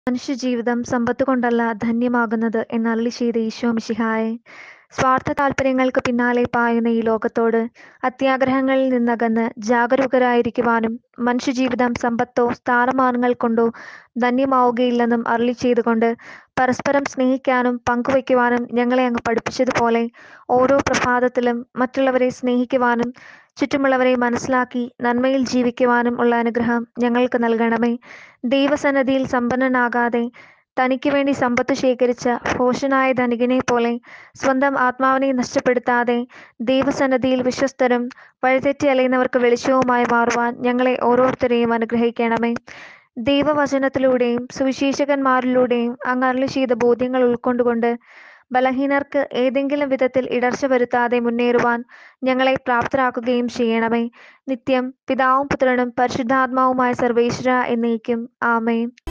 മനുഷ്യജീവിതം സമ്പത്തുകൊണ്ടല്ല ധന്യമാകുന്നത് എന്നരുളി ചെയ്ത ഈശോമിശിഹായെ സ്വാർത്ഥ താല്പര്യങ്ങൾക്ക് പിന്നാലെ പായുന്ന ഈ ലോകത്തോട് അത്യാഗ്രഹങ്ങളിൽ നിന്നകന്ന് ജാഗരൂകരായിരിക്കുവാനും മനുഷ്യജീവിതം സമ്പത്തോ സ്ഥാനമാനങ്ങൾ കൊണ്ടോ ധന്യമാവുകയില്ലെന്നും അരുളി ചെയ്തുകൊണ്ട് പരസ്പരം സ്നേഹിക്കാനും പങ്കുവയ്ക്കുവാനും ഞങ്ങളെ അങ്ങ് പഠിപ്പിച്ചതുപോലെ ഓരോ പ്രഭാതത്തിലും മറ്റുള്ളവരെ സ്നേഹിക്കുവാനും ചുറ്റുമുള്ളവരെ മനസ്സിലാക്കി നന്മയിൽ ജീവിക്കുവാനും ഉള്ള അനുഗ്രഹം ഞങ്ങൾക്ക് നൽകണമേ ദൈവസന്നദ്ധിയിൽ സമ്പന്നനാകാതെ തനിക്ക് വേണ്ടി സമ്പത്ത് ശേഖരിച്ച ഭോഷനായ ധനികനെ പോലെ സ്വന്തം ആത്മാവിനെ നഷ്ടപ്പെടുത്താതെ ദൈവസന്നദ്ധിയിൽ വിശ്വസ്തരും വഴിതെറ്റി അലയുന്നവർക്ക് വെളിച്ചവുമായി മാറുവാൻ ഞങ്ങളെ ഓരോരുത്തരെയും അനുഗ്രഹിക്കണമേ ദൈവവചനത്തിലൂടെയും സുവിശേഷകന്മാരിലൂടെയും അങ്ങ് അരുളി ചെയ്ത ബോധ്യങ്ങൾ ഉൾക്കൊണ്ടുകൊണ്ട് ബലഹീനർക്ക് ഏതെങ്കിലും വിധത്തിൽ ഇടർച്ച വരുത്താതെ മുന്നേറുവാൻ ഞങ്ങളെ പ്രാപ്തരാക്കുകയും ചെയ്യണമേ നിത്യം പിതാവും പുത്രനും പരിശുദ്ധാത്മാവുമായ സർവേശ്വര എന്നേക്കും ആമേൻ